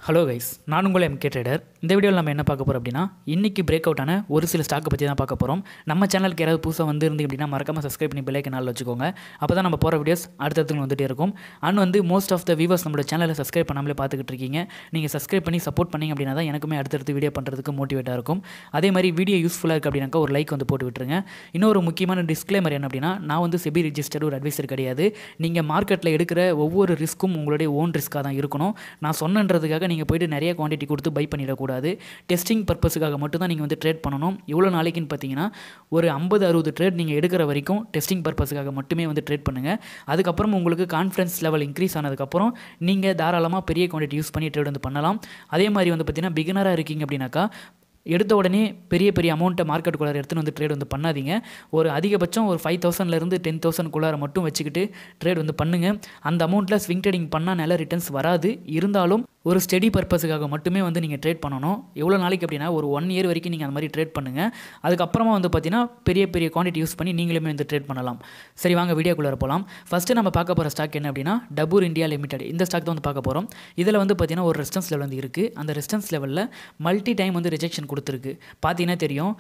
hello guys நான் உங்கள் MK trader இந்த வீடியோவில் நம்ம என்ன பார்க்க போகிறோம் அப்படின்னா இன்றைக்கி பிரேக் அவுட் ஆன ஒரு சில ஸ்டாக்கை பற்றி தான் பார்க்க போகிறோம் நம்ம சேனலுக்கு யாராவது புதுசாக வந்து அப்படின்னா மறக்காமல் சப்ஸ்கிரைப் பண்ணி பெல்லைக்கு நாள் வச்சுக்கோங்க அப்போ தான் நம்ம போகிற வீடியோஸ் அடுத்தடுத்து வந்துட்டே இருக்கும் அண்ட் வந்து மோஸ்ட் ஆஃப் த வியூவர்ஸ் நம்மளோட சேனலை சப்ஸ்கிரைப் பண்ணாமலே பார்த்துக்கிட்டு இருக்கீங்க நீங்கள் சப்ஸ்கிரைப் பண்ணி சப்போர்ட் பண்ணிங்க அப்படின்னா தான் எனக்குமே அடுத்தடுத்து வீடியோ பண்ணுறதுக்கு மோட்டிவேட்டாக இருக்கும் அதே மாதிரி வீடியோ யூஸ்ஃபுல்லாக இருக்குது அப்படின்னாக்கா ஒரு லைக் வந்து போட்டு விட்டுருங்க இன்னொரு முக்கியமான டிஸ்க்ளைமர் என்ன அப்படின்னா நான் வந்து செபி ரிஜிஸ்டர்டு ஒரு அட்வைசர் கிடையாது நீங்கள் மார்க்கெட்டில் எடுக்கிற ஒவ்வொரு ரிஸ்க்கும் உங்களுடைய ஓன் ரிஸ்க்காக தான் இருக்கணும் நான் சொன்னன்றதுக்காக நீங்கள் போயிட்டு நிறைய குவான்டிட்டி கொடுத்து பை பண்ணிடக்கூடாது டெஸ்டிங் பர்பஸுக்காக மட்டும் தான் நீங்கள் வந்து ட்ரேட் பண்ணணும் எவ்வளோ நாளைக்குன்னு பார்த்தீங்கன்னா ஒரு ஐம்பது அறுபது ட்ரேட் நீங்கள் எடுக்கிற வரைக்கும் டெஸ்டிங் பர்பஸுக்காக மட்டுமே வந்து ட்ரேட் பண்ணுங்கள் அதுக்கப்புறம் உங்களுக்கு கான்ஃபிடன்ஸ் லெவல் இன்க்ரீஸ் ஆனதுக்கப்புறம் நீங்கள் தாராளமாக பெரிய குவான்டிட்டி யூஸ் பண்ணி ட்ரேட் வந்து பண்ணலாம் அதே மாதிரி வந்து பார்த்தீங்கன்னா பிகினராக இருக்கீங்க அப்படின்னாக்கா எடுத்த உடனே பெரிய பெரிய அமௌண்ட்டை மார்க்கெட்டுக்குள்ளார எடுத்துன்னு வந்து ட்ரேட் வந்து பண்ணாதீங்க ஒரு அதிகபட்சம் ஒரு ஃபைவ் தௌசண்ட்லேருந்து டென் தௌசண்ட்குள்ளார மட்டும் வச்சுக்கிட்டு ட்ரேட் வந்து பண்ணுங்கள் அந்த அமௌண்ட்டில் ஸ்விங் ட்ரேடிங் பண்ணால் நல்ல ரிட்டர்ன்ஸ் வராது இருந்தாலும் ஒரு ஸ்டெடி பர்பஸுக்காக மட்டுமே வந்து நீங்கள் ட்ரேட் பண்ணணும் எவ்வளோ நாளைக்கு அப்படின்னா ஒரு ஒன் இயர் வரைக்கும் நீங்கள் அந்த மாதிரி ட்ரேட் பண்ணுங்கள் அதுக்கப்புறமா வந்து பார்த்தீங்கன்னா பெரிய பெரிய குவான்டிட்டி யூஸ் பண்ணி நீங்களுமே வந்து ட்ரேட் பண்ணலாம் சரி வாங்க வீடியோக்குள்ளே போகலாம் ஃபஸ்ட்டு நம்ம பார்க்க போகிற ஸ்டாக் என்ன அப்படின்னா டபூர் இந்தியா லிமிடெட் இந்த ஸ்டாக் தான் வந்து பார்க்க போகிறோம் இதில் வந்து பார்த்தீங்கன்னா ஒரு ரெஸ்டன்ஸ் லெவல் வந்து இருக்குது அந்த ரெஸ்டன்ஸ் லெவலில் மல்டி டைம் வந்து ரிஜெக்ஷன் கொடுத்துருக்கு பார்த்தீங்கன்னா தெரியும்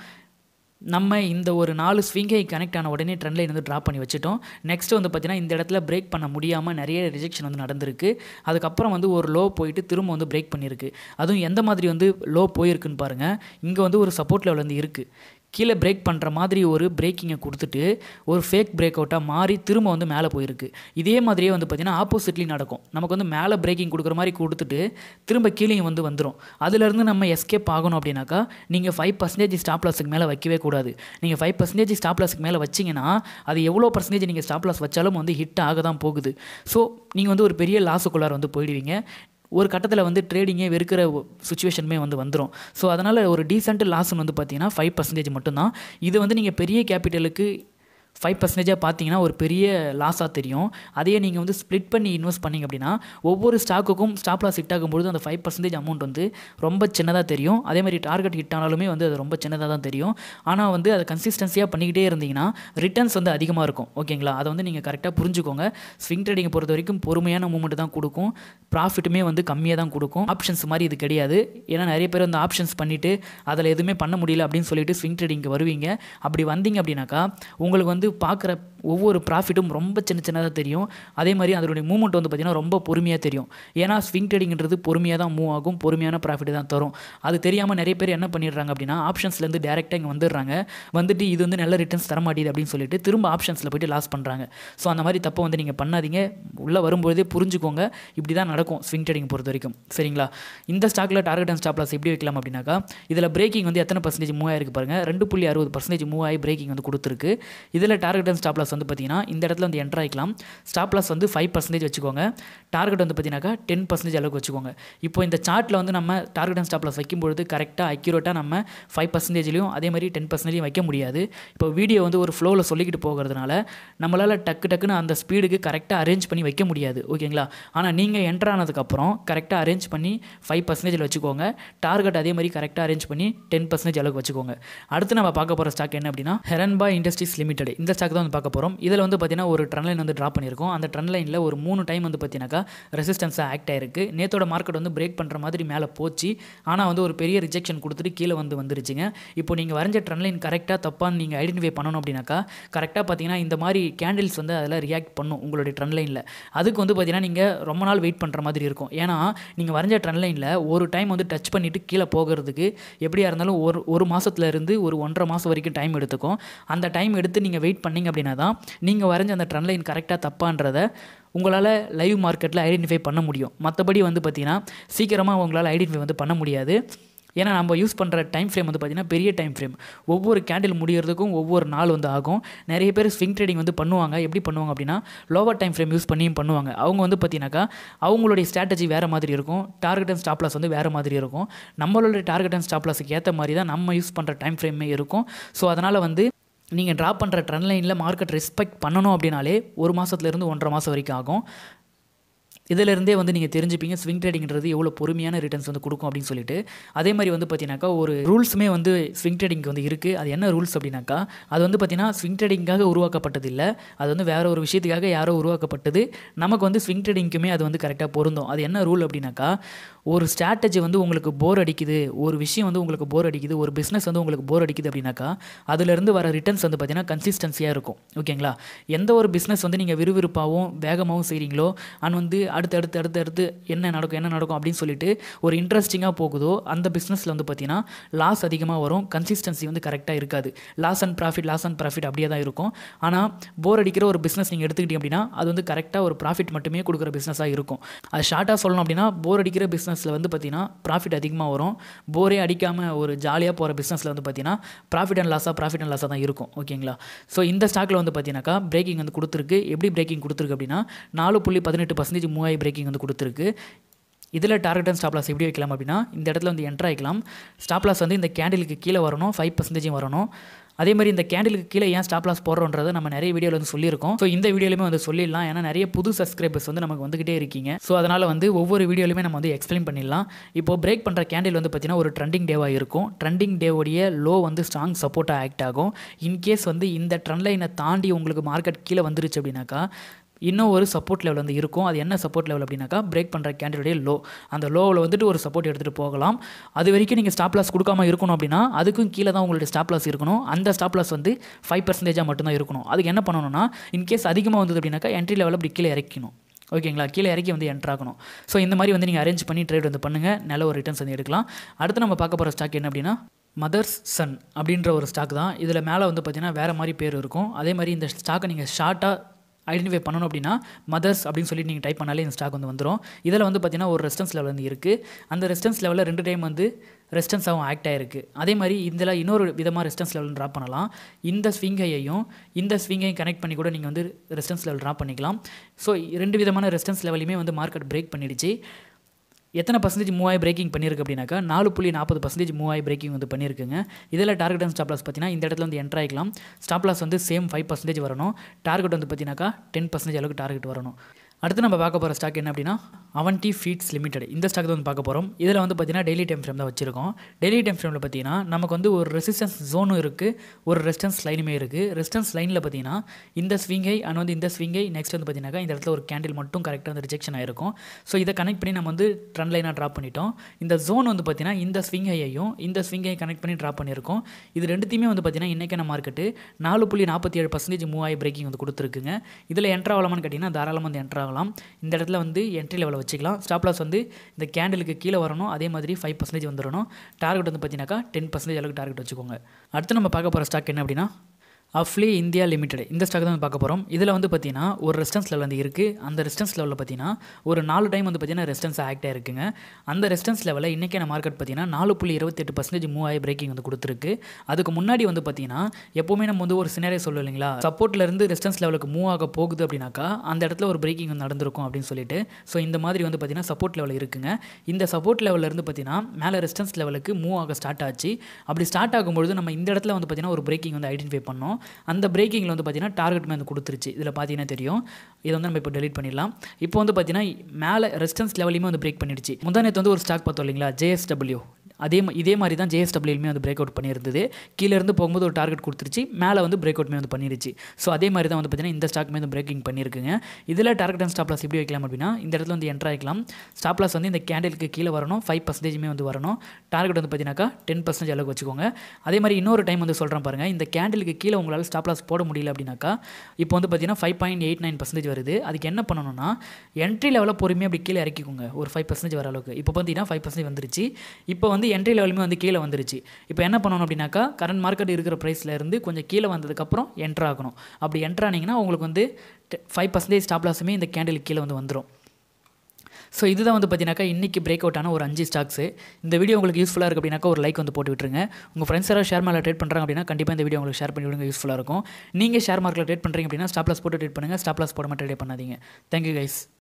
நம்ம இந்த ஒரு நாலு ஸ்விங்கை கனெக்ட் ஆன உடனே ட்ரெண்ட் லைன் வந்து ட்ராப் பண்ணி வச்சுட்டோம் நெக்ஸ்ட் வந்து பார்த்திங்கன்னா இந்த இடத்துல பிரேக் பண்ண முடியாமல் நிறைய ரிஜெக்ஷன் வந்து நடந்திருக்கு அதுக்கப்புறம் வந்து ஒரு லோ போயிட்டு திரும்ப வந்து பிரேக் பண்ணியிருக்கு அதுவும் எந்த மாதிரி வந்து லோ போயிருக்குன்னு பாருங்கள் இங்கே வந்து ஒரு சப்போர்ட் லெவல் வந்து இருக்குது கீழே பிரேக் பண்ணுற மாதிரி ஒரு பிரேக்கிங்கை கொடுத்துட்டு ஒரு ஃபேக் பிரேக் அவுட்டாக மாறி திரும்ப வந்து மேலே போயிருக்கு இதே மாதிரியே வந்து பார்த்திங்கன்னா ஆப்போசிட்லி நடக்கும் நமக்கு வந்து மேலே பிரேக்கிங் கொடுக்குற மாதிரி கொடுத்துட்டு திரும்ப கீழே வந்து வந்துடும் அதுலேருந்து நம்ம எஸ்கேப் ஆகணும் அப்படின்னாக்கா நீங்கள் ஃபைவ் பர்சன்டேஜ் ஸ்டாப் லாஸுக்கு மேலே வைக்கவே கூடாது நீங்கள் ஃபைவ் பர்சன்டேஜ் ஸ்டாப் லாஸுக்கு மேலே வச்சிங்கன்னா அது எவ்வளோ பர்சன்டேஜ் நீங்கள் ஸ்டாப் லாஸ் வச்சாலும் வந்து ஹிட் ஆக தான் போகுது ஸோ நீங்கள் வந்து ஒரு பெரிய லாஸுக்குள்ளார வந்து போயிடுவீங்க ஒரு கட்டத்தில் வந்து ட்ரேடிங்கே வெறுக்கிற சுச்சுவேஷனுமே வந்து வந்துடும் ஸோ அதனால் ஒரு டீசென்ட் லாஸ்ன்னு வந்து பார்த்தீங்கன்னா ஃபைவ் பர்சன்டேஜ் மட்டும்தான் இது வந்து நீங்கள் பெரிய கேபிட்டலுக்கு ஃபைவ் பர்சன்டேஜாக பார்த்தீங்கன்னா ஒரு பெரிய லாஸாக தெரியும் அதையே நீங்கள் வந்து ஸ்ப்ளிட் பண்ணி இன்வெஸ்ட் பண்ணிங்க அப்படின்னா ஒவ்வொரு ஸ்டாக்குக்கும் ஸ்டாப் லாஸ் ஹிட் ஆகும்போது அந்த ஃபைவ் பர்சன்டேஜ் அமௌண்ட் வந்து ரொம்ப சின்னதாக தெரியும் அதே மாதிரி டார்கெட் ஹிட் ஆனாலுமே வந்து அது ரொம்ப சின்னதாக தான் தெரியும் ஆனால் வந்து அதை கன்சிஸ்டன்சியாக பண்ணிக்கிட்டே இருந்தீங்கன்னா ரிட்டர்ன்ஸ் வந்து அதிகமாக இருக்கும் ஓகேங்களா அதை வந்து நீங்கள் கரெக்டாக புரிஞ்சுக்கோங்க ஸ்விங் ட்ரேடிங்கை பொறுத்த வரைக்கும் பொறுமையான மூமெண்ட் தான் கொடுக்கும் ப்ராஃபிட்டுமே வந்து கம்மியாக தான் கொடுக்கும் ஆப்ஷன்ஸ் மாதிரி இது கிடையாது ஏன்னா நிறைய பேர் வந்து ஆப்ஷன்ஸ் பண்ணிவிட்டு அதில் எதுவுமே பண்ண முடியல அப்படின்னு சொல்லிட்டு ஸ்விங் ட்ரேடிங்க்கு வருவீங்க அப்படி வந்தீங்க அப்படின்னாக்கா உங்களுக்கு வந்து பார்க்குற ஒவ்வொரு ப்ராஃபிட்டும் ரொம்ப சின்ன சின்னதாக தெரியும் அதே மாதிரி அதனுடைய மூவ்மெண்ட் வந்து பார்த்திங்கன்னா ரொம்ப பொறுமையாக தெரியும் ஏன்னா ஸ்விங் ட்ரேடிங்கிறது பொறுமையாக தான் மூவ் ஆகும் பொறுமையான ப்ராஃபிட் தான் தரும் அது தெரியாமல் நிறைய பேர் என்ன பண்ணிடுறாங்க அப்படின்னா ஆப்ஷன்ஸ்லேருந்து டேரெக்டாக இங்கே வந்துடுறாங்க வந்துட்டு இது வந்து நல்ல ரிட்டர்ன்ஸ் தர மாட்டேது அப்படின்னு சொல்லிட்டு திரும்ப ஆப்ஷன்ஸில் போய்ட்டு லாஸ் பண்ணுறாங்க ஸோ அந்த மாதிரி தப்பை வந்து நீங்கள் பண்ணாதீங்க உள்ளே வரும்போதே புரிஞ்சுக்கோங்க இப்படி தான் நடக்கும் ஸ்விங் ட்ரேடிங் பொறுத்த வரைக்கும் சரிங்களா இந்த ஸ்டாக்கில் டார்கெட் அண்ட் ஸ்டாப் லாஸ் எப்படி வைக்கலாம் அப்படின்னாக்கா இதில் பிரேக்கிங் வந்து எத்தனை பர்சன்டேஜ் மூவ் ஆயிருக்கு பாருங்கள் ரெண்டு புள்ளி அறுபது பர்சன்டேஜ் மூவ் ஆகி பிரேக்கிங் வந்து கொடுத்துருக்கு இதில் டார்கெட் அண்ட் ஸ்டாப் லாஸ் வந்து பார்த்தீங்கன்னா இந்த இடத்துல வந்து என்டர் ஆகிக்கலாம் ஸ்டாப் லாஸ் வந்து ஃபைவ் பர்சன்டேஜ் வச்சுக்கோங்க டார்கெட் வந்து பார்த்தீங்கன்னாக்கா டென் பர்சன்டேஜ் அளவுக்கு வச்சுக்கோங்க இப்போ இந்த சார்ட்டில் வந்து நம்ம டார்கெட் அண்ட் ஸ்டாப் லாஸ் வைக்கும்பொழுது கரெக்டாக அக்யூரேட்டாக நம்ம ஃபைவ் பர்சன்டேஜ்லையும் அதே மாதிரி டென் பர்சன்டேஜ் வைக்க முடியாது இப்போ வீடியோ வந்து ஒரு ஃப்ளோவில் சொல்லிக்கிட்டு போகிறதுனால நம்மளால் டக்கு டக்குன்னு அந்த ஸ்பீடுக்கு கரெக்டாக அரேஞ்ச் பண்ணி வைக்க முடியாது ஓகேங்களா ஆனால் நீங்கள் என்டர் ஆனதுக்கப்புறம் கரெக்டாக அரேஞ்ச் பண்ணி ஃபைவ் பர்சன்டேஜில் வச்சுக்கோங்க டார்கெட் அதே மாதிரி கரெக்டாக அரேஞ்ச் பண்ணி டென் பர்சன்டேஜ் அளவுக்கு வச்சுக்கோங்க அடுத்து நம்ம பார்க்க போகிற ஸ்டாக் என்ன அப்படின்னா ஹெரன்பா இண்டஸ்ட்ரீஸ் லிமிடெட் இந்த ஸ்டாக் தான் வந்து பார்க்க போகிறோம் இதில் வந்து பார்த்தீங்கன்னா ஒரு ட்ரெண்ட் லைன் வந்து ட்ராப் பண்ணியிருக்கோம் அந்த ட்ரெண்ட் லைனில் ஒரு மூணு டைம் வந்து பார்த்தீங்கன்னாக்கா ரெசிஸ்டன்ஸாக ஆக்ட் ஆயிருக்கு நேத்தோட மார்க்கெட் வந்து பிரேக் பண்ணுற மாதிரி மேலே போச்சு ஆனால் வந்து ஒரு பெரிய ரிஜெக்ஷன் கொடுத்துட்டு கீழே வந்து வந்துருச்சுங்க இப்போ நீங்கள் வரைஞ்ச ட்ரெண்ட் லைன் கரெக்டாக தப்பான்னு நீங்கள் ஐடென்டிஃபை பண்ணணும் அப்படின்னாக்கா கரெக்டாக பார்த்தீங்கன்னா இந்த மாதிரி கேண்டில்ஸ் வந்து அதில் ரியாக்ட் பண்ணும் உங்களுடைய ட்ரெண்ட் லைனில் அதுக்கு வந்து பார்த்தீங்கன்னா நீங்கள் ரொம்ப நாள் வெயிட் பண்ணுற மாதிரி இருக்கும் ஏன்னா நீங்கள் வரைஞ்ச ட்ரெண்ட் லைனில் ஒரு டைம் வந்து டச் பண்ணிவிட்டு கீழே போகிறதுக்கு எப்படியா இருந்தாலும் ஒரு ஒரு மாதத்துல இருந்து ஒரு ஒன்றரை மாதம் வரைக்கும் டைம் எடுத்துக்கும் அந்த டைம் எடுத்து நீங்கள் வெயிட் பண்ணிங்க அப்படின்னா தான் நீங்கள் வரைஞ்ச அந்த ட்ரெண்ட் லைன் கரெக்டாக தப்பான்றத உங்களால் லைவ் மார்க்கெட்டில் ஐடென்டிஃபை பண்ண முடியும் மற்றபடி வந்து பார்த்திங்கன்னா சீக்கிரமாக உங்களால் ஐடென்டிஃபை வந்து பண்ண முடியாது ஏன்னா நம்ம யூஸ் பண்ணுற டைம் ஃப்ரேம் வந்து பார்த்திங்கன்னா பெரிய டைம் ஃப்ரேம் ஒவ்வொரு கேண்டில் முடியறதுக்கும் ஒவ்வொரு நாள் வந்து ஆகும் நிறைய பேர் ஸ்விங் ட்ரேடிங் வந்து பண்ணுவாங்க எப்படி பண்ணுவாங்க அப்படின்னா லோவர் டைம் ஃப்ரேம் யூஸ் பண்ணியும் பண்ணுவாங்க அவங்க வந்து பார்த்தீங்கன்னாக்கா அவங்களுடைய ஸ்ட்ராட்டஜி வேறு மாதிரி இருக்கும் டார்கெட் அண்ட் ஸ்டாப் லாஸ் வந்து வேறு மாதிரி இருக்கும் நம்மளோட டார்கெட் அண்ட் ஸ்டாப் லாஸுக்கு ஏற்ற மாதிரி தான் நம்ம யூஸ் பண்ணுற டைம் ஃப்ரேமே இருக்கும் ஸோ அதனால் வந்து நீங்கள் ட்ராப் பண்ணுற ட்ரெண்ட் லைனில் மார்க்கெட் ரெஸ்பெக்ட் பண்ணணும் அப்படின்னாலே ஒரு மாதத்துலேருந்து ஒன்றரை மாதம் வரைக்கும் ஆகும் இதிலிருந்தே வந்து நீங்கள் தெரிஞ்சுப்பீங்க ஸ்விங் ட்ரேடிங்கிறது எவ்வளோ பொறுமையான ரிட்டர்ன்ஸ் வந்து கொடுக்கும் அப்படின்னு சொல்லிட்டு அதே மாதிரி வந்து பார்த்தீங்கன்னாக்கா ஒரு ரூல்ஸுமே வந்து ஸ்விங் ட்ரேடிங்க்கு வந்து இருக்குது அது என்ன ரூல்ஸ் அப்படின்னாக்கா அது வந்து பார்த்தீங்கன்னா ஸ்விங் ட்ரேடிங்காக உருவாக்கப்பட்டது இல்லை அது வந்து வேற ஒரு விஷயத்துக்காக யாரோ உருவாக்கப்பட்டது நமக்கு வந்து ஸ்விங் ட்ரேடிங்க்குமே அது வந்து கரெக்டாக பொருந்தும் அது என்ன ரூல் அப்படின்னாக்கா ஒரு ஸ்ட்ராட்டஜி வந்து உங்களுக்கு போர் அடிக்குது ஒரு விஷயம் வந்து உங்களுக்கு போர் அடிக்குது ஒரு பிஸ்னஸ் வந்து உங்களுக்கு போர் அடிக்குது அப்படின்னாக்கா அதுலேருந்து வர ரிட்டர்ன்ஸ் வந்து பார்த்தீங்கன்னா கன்சிஸ்டன்சியாக இருக்கும் ஓகேங்களா எந்த ஒரு பிஸ்னஸ் வந்து நீங்கள் விறுவிறுப்பாகவும் வேகமாகவும் செய்கிறீங்களோ அண்ட் வந்து அடுத்து அடுத்து அடுத்து அடுத்து என்ன நடக்கும் என்ன நடக்கும் அப்படின்னு சொல்லிட்டு ஒரு இன்ட்ரெஸ்டிங்காக போகுதோ அந்த பிஸ்னஸில் வந்து பார்த்தீங்கன்னா லாஸ் அதிகமாக வரும் கன்சிஸ்டன்சி வந்து கரெக்டாக இருக்காது loss and profit loss and profit அப்படியே தான் இருக்கும் ஆனால் போர் அடிக்கிற ஒரு பிஸ்னஸ் நீங்கள் எடுத்துக்கிட்டீங்க அப்படின்னா அது வந்து கரெக்டாக ஒரு ப்ராஃபிட் மட்டுமே கொடுக்குற பிஸ்னஸாக இருக்கும் அது ஷார்ட்டாக சொல்லணும் அப்படின்னா போர் அடிக்கிற பிஸ்னஸில் வந்து பார்த்தீங்கன்னா ப்ராஃபிட் அதிகமாக வரும் போரே அடிக்காமல் ஒரு ஜாலியாக போகிற பிஸ்னஸில் வந்து பார்த்தீங்கன்னா ப்ராஃபிட் அண்ட் லாஸாக ப்ராஃபிட் அண்ட் லாஸாக தான் இருக்கும் ஓகேங்களா ஸோ இந்த ஸ்டாக்கில் வந்து பார்த்தீங்கன்னாக்கா பிரேக்கிங் வந்து கொடுத்துருக்கு எப்படி பிரேக்கிங் கொடுத்துருக்கு அப்படின்னா நாலு புள்ளி பதினெட்டு பர்சன்டேஜ் மூவாய் பிரேக்கிங் வந்து கொடுத்துருக்கு இதில் டார்கெட் அண்ட் ஸ்டாப் லாஸ் எப்படி வைக்கலாம் அப்படின்னா இந்த இடத்துல வந்து என்ட்ரு ஆகிக்கலாம் ஸ்டாப் லாஸ் வந்து இந்த கேண்டிலுக்கு கீழே வரணும் ஃபைவ் பர்சன்டேஜும் வரணும் அதே மாதிரி இந்த கேண்டிலுக்கு கீழே ஏன் ஸ்டாப் லாஸ் போடுறோன்றதை நம்ம நிறைய வீடியோவில் வந்து சொல்லியிருக்கோம் ஸோ இந்த வீடியோலையுமே வந்து சொல்லிடலாம் ஏன்னா நிறைய புது சப்ஸ்கிரைபர்ஸ் வந்து நமக்கு வந்துகிட்டே இருக்கீங்க ஸோ அதனால் வந்து ஒவ்வொரு வீடியோலையுமே நம்ம வந்து எக்ஸ்பிளைன் பண்ணிடலாம் இப்போ பிரேக் பண்ணுற கேண்டில் வந்து பார்த்தீங்கன்னா ஒரு ட்ரெண்டிங் டேவாக இருக்கும் ட்ரெண்டிங் டேவோடைய லோ வந்து ஸ்ட்ராங் சப்போர்ட்டாக ஆக்ட் ஆகும் இன்கேஸ் வந்து இந்த ட்ரெண்ட் லைனை தாண்டி உங்களுக்கு மார்க்கெட் கீழே வந்துருச்சு அப்படின்னாக்கா இன்னும் ஒரு சப்போர்ட் லெவல் வந்து இருக்கும் அது என்ன சப்போர்ட் லெவல் அப்படின்னாக்கா பிரேக் பண்ணுற கேண்டிலுடைய லோ அந்த லோவில் வந்துட்டு ஒரு சப்போர்ட் எடுத்துகிட்டு போகலாம் அது வரைக்கும் நீங்கள் ஸ்டாப் லாஸ் கொடுக்காம இருக்கணும் அப்படின்னா அதுக்கும் கீழே தான் உங்களுடைய ஸ்டாப் லாஸ் இருக்கணும் அந்த ஸ்டாப் லாஸ் வந்து ஃபைவ் பர்சன்டேஜாக மட்டும்தான் இருக்கணும் அதுக்கு என்ன பண்ணணும்னா இன்கேஸ் அதிகமாக வந்தது அப்படின்னாக்கா என்ட்ரி லெவலில் அப்படி கீழே இறக்கணும் ஓகேங்களா கீழே இறக்கி வந்து என்ட்ரு ஆகணும் ஸோ இந்த மாதிரி வந்து நீங்கள் அரேஞ்ச் பண்ணி ட்ரேட் வந்து பண்ணுங்கள் நல்ல ஒரு ரிட்டர்ன்ஸ் வந்து எடுக்கலாம் அடுத்து நம்ம பார்க்க போகிற ஸ்டாக் என்ன அப்படின்னா மதர்ஸ் சன் அப்படின்ற ஒரு ஸ்டாக் தான் இதில் மேலே வந்து பார்த்தீங்கன்னா வேறு மாதிரி பேர் இருக்கும் அதே மாதிரி இந்த ஸ்டாக்கை நீங்கள் ஷார்ட்டாக ஐடென்டிஃபை பண்ணணும் அப்படின்னா மதர்ஸ் அப்படின்னு சொல்லிட்டு நீங்கள் டைப் பண்ணாலே இந்த ஸ்டாக் வந்து வந்துடும் இதில் வந்து பார்த்தீங்கன்னா ஒரு ரெஸ்டன்ஸ் லெவல் வந்து இருக்குது அந்த ரெஸ்டன்ஸ் லெவலில் ரெண்டு டைம் வந்து ரெஸ்டன்ஸாகவும் ஆக்ட் ஆயிருக்கு அதே மாதிரி இதில் இன்னொரு விதமாக ரெஸ்டன்ஸ் லெவல் ட்ராப் பண்ணலாம் இந்த ஸ்விங்கையையும் இந்த ஸ்விங்கையும் கனெக்ட் பண்ணி கூட நீங்கள் வந்து ரெஸ்டன்ஸ் லெவல் ட்ராப் பண்ணிக்கலாம் ஸோ ரெண்டு விதமான ரெஸ்டன்ஸ் லெவலையுமே வந்து மார்க்கெட் பிரேக் பண்ணிடுச்சு எத்தனை பர்சன்டேஜ் மூவாய் பிரேக்கிங் பண்ணியிருக்கு அப்படின்னாக்கா நாலு புள்ளி நாற்பது பர்சன்டேஜ் மூவாய் பிரேக்கிங் வந்து பண்ணியிருக்குங்க இதில் டார்கெட் அண்ட் ஸ்டாப் லாஸ் பார்த்தீங்கன்னா இந்த இடத்துல வந்து என்ட்ரு ஆகிக்கலாம் ஸ்டாப் லாஸ் வந்து சேம் ஃபைவ் பர்சன்டேஜ் வரணும் டார்கெட் வந்து பார்த்தீங்கன்னாக்கா டென் பர்சன்டேஜ் அளவுக்கு டார்கெட் வரணும் அடுத்து நம்ம பார்க்க போகிற ஸ்டாக் என்ன அப்படின்னா அவன்டி ஃபீட்ஸ் லிமிடெட் இந்த ஸ்டாக் தான் வந்து பார்க்க போகிறோம் இதில் வந்து பார்த்தீங்கன்னா டெய்லி டைம் ஃப்ரேம் தான் வச்சிருக்கோம் டெய்லி டைம் ஃப்ரேமில் பார்த்தீங்கன்னா நமக்கு வந்து ஒரு ரெசிஸ்டன்ஸ் ஜோனும் இருக்குது ஒரு ரெசிஸ்டன்ஸ் லைனுமே இருக்குது ரெசிஸ்டன்ஸ் லைனில் பார்த்தீங்கன்னா இந்த ஸ்விங்கை அண்ட் வந்து இந்த ஸ்விங்கை நெக்ஸ்ட் வந்து பார்த்தீங்கன்னா இந்த இடத்துல ஒரு கேண்டில் மட்டும் கரெக்டாக வந்து ரிஜெக்ஷன் ஆயிருக்கும் ஸோ இதை கனெக்ட் பண்ணி நம்ம வந்து ட்ரெண்ட் லைனாக ட்ராப் பண்ணிட்டோம் இந்த ஜோன் வந்து பார்த்தீங்கன்னா இந்த ஸ்விங்கையையும் இந்த ஸ்விங்கையும் கனெக்ட் பண்ணி ட்ராப் பண்ணியிருக்கோம் இது ரெண்டுத்தையுமே வந்து பார்த்தீங்கன்னா இன்றைக்கான மார்க்கெட்டு நாலு புள்ளி நாற்பத்தி ஏழு பர்சன்டேஜ் மூவாய் பிரேக்கிங் வந்து கொடுத்துருக்குங்க இதில் என்ட்ரு ஆகலாமான்னு கேட்டிங்கன்னா தாராளமாக வந்து என்ட்ரு ஆகலாம் இந்த இடத்துல வந்து என்ட்ரி லெவலில் வச்சுக்கலாம் ஸ்டாப் லாஸ் வந்து இந்த கேண்டிலுக்கு கீழே வரணும் அதே மாதிரி ஃபைவ் பர்சன்டேஜ் வந்துடணும் டார்கெட் வந்து பார்த்தீங்கன்னாக்கா டென் பர்சன்டேஜ் அளவுக்கு டார்கெட் வச்சுக்கோங்க அடுத்து நம்ம பார்க்க போகிற ஸ்டாக் என்ன அப்படின்னா அஃப்லி இந்தியா லிமிடெட் இந்த ஸ்டாக் தான் பார்க்க போகிறோம் இதில் வந்து பார்த்தீங்கன்னா ஒரு ரெஸ்டன்ஸ் லெவல் வந்து இருக்குது அந்த ரெஸ்டன்ஸ் லெவலில் பார்த்தீங்கன்னா ஒரு நாலு டைம் வந்து பார்த்தீங்கன்னா ரெஸ்டன்ஸ் ஆக்ட் ஆயிருக்குங்க அந்த ரெஸ்டன்ஸ் லெவலில் இன்றைக்கான மார்க்கெட் பார்த்தீங்கன்னா நாலு புள்ளி இருபத்தெட்டு பர்சன்டேஜ் மூவாய் பிரேக்கிங் வந்து கொடுத்துருக்கு அதுக்கு முன்னாடி வந்து பார்த்தீங்கன்னா எப்போவுமே நம்ம வந்து ஒரு சினாரே சொல்லுவோம் இல்லைங்களா சப்போர்ட்லேருந்து ரெஸ்டன்ஸ் லெவலுக்கு மூவ் ஆக போகுது அப்படின்னாக்கா அந்த இடத்துல ஒரு பிரேக்கிங் வந்து நடந்திருக்கும் அப்படின்னு சொல்லிட்டு ஸோ இந்த மாதிரி வந்து பார்த்தீங்கன்னா சப்போர்ட் லெவல் இருக்குங்க இந்த சப்போர்ட் லெவலில் இருந்து பார்த்தீங்கன்னா மேலே ரெஸ்டன்ஸ் லெவலுக்கு மூவ் ஆக ஸ்டார்ட் ஆச்சு அப்படி ஸ்டார்ட் ஆகும்பொழுது நம்ம இந்த இடத்துல வந்து பார்த்தீங்கன்னா ஒரு பிரேக்கிங் வந்து ஐடென்டிஃபை பண்ணோம் அந்த பிரேக்கிங்கில் வந்து பார்த்தீங்கன்னா டார்கெட் வந்து கொடுத்துருச்சு இதில் பார்த்தீங்கன்னா தெரியும் இதை வந்து நம்ம இப்போ டெலிட் பண்ணிடலாம் இப்போ வந்து பார்த்தீங்கன்னா மேலே ரெஸ்டன்ஸ் லெவலையுமே வந்து பிரேக் பண்ணிடுச்சு முந்தானத்து வந்து ஒரு ஸ்டாக் பார்த்தோம் இல்லைங்களா ஜேஎஸ்டபிள்யூ அதே மா- இதே மாதிரி தான் ஜேஎஸ்டபிள்யூமே வந்து பிரேக் அவுட் பண்ணியிருந்தது கீழே இருந்து போகும்போது ஒரு டார்கெட் கொடுத்துருச்சு மேலே வந்து பிரேக் அவுட்மே வந்து பண்ணிருச்சு ஸோ அதே மாதிரி தான் வந்து பார்த்தீங்கன்னா இந்த ஸ்டாக்மே வந்து பிரேக்கிங் பண்ணியிருக்குங்க இதில் டார்கெட் அண்ட் ஸ்டாப் லாஸ் எப்படி வைக்கலாம் அப்படின்னா இந்த இடத்துல வந்து என்ட்ரு ஆகிக்கலாம் ஸ்டாப் லாஸ் வந்து இந்த கேண்டிலுக்கு கீழே வரணும் ஃபைவ் பர்சன்டேஜுமே வந்து வரணும் டார்கெட் வந்து பார்த்தீங்கன்னாக்கா டென் பர்சன்டேஜ் அளவுக்கு வச்சுக்கோங்க அதே மாதிரி இன்னொரு டைம் வந்து சொல்கிறேன் பாருங்கள் இந்த கேண்டிலுக்கு கீழே உங்களால் ஸ்டாப் லாஸ் போட முடியல அப்படின்னாக்கா இப்போ வந்து பார்த்தீங்கன்னா five point eight nine percentage வருது அதுக்கு என்ன பண்ணணும்னா என்ட்ரி லெவலில் பொறுமையாக அப்படி கீழே இறக்கிக்கோங்க ஒரு ஃபைவ் பர்சன்டேஜ் வர அளவுக்கு இப்போ பார்த்தீங்கன்னா ஃபைவ் பர்சன்டேஜ் வந்துருச்சு இப்போ வந்து என்ட்ரி லெவலுமே வந்து கீழே வந்துருச்சு இப்போ என்ன பண்ணணும் அப்படின்னாக்கா கரண்ட் மார்க்கெட் இருக்கிற ப்ரைஸில் இருந்து கொஞ்சம் கீழே வந்ததுக்கப்புறம் என்ட்ரு ஆகணும் அப்படி என்ட்ரு ஆனீங்கன்னா உங்களுக்கு வந்து ஃபைவ் பர்சன்டேஜ் ஸ்டாப் லாஸுமே இந்த கேண்டிலுக்கு கீழே வந்து வந்துடும் ஸோ இதுதான் வந்து பார்த்தீங்கன்னாக்கா இன்றைக்கி பிரேக் அவுட் ஆன ஒரு அஞ்சு ஸ்டாக்ஸு இந்த வீடியோ உங்களுக்கு யூஸ்ஃபுல்லாக இருக்குது அப்படின்னாக்கா ஒரு லைக் வந்து போட்டு விட்டுருங்க உங்கள் ஃப்ரெண்ட்ஸ் யாராவது ஷேர் மார்க்கெட் ட்ரேட் பண்ணுறாங்க அப்படின்னா கண்டிப்பாக இந்த வீடியோ உங்களுக்கு ஷேர் பண்ணி விடுங்க யூஸ்ஃபுல்லாக இருக்கும் நீங்கள் ஷேர் மார்க்கெட் ட்ரேட் பண்ணுறீங்க அப்படின்னா ஸ்டாப் லாஸ் போட்டு ட்ரேட் பண்ணுங்கள் ஸ்டாப் லாஸ் போட மட்டும் ட்ரேட் பண்ணாதீங்க தேங்க்யூ கைஸ்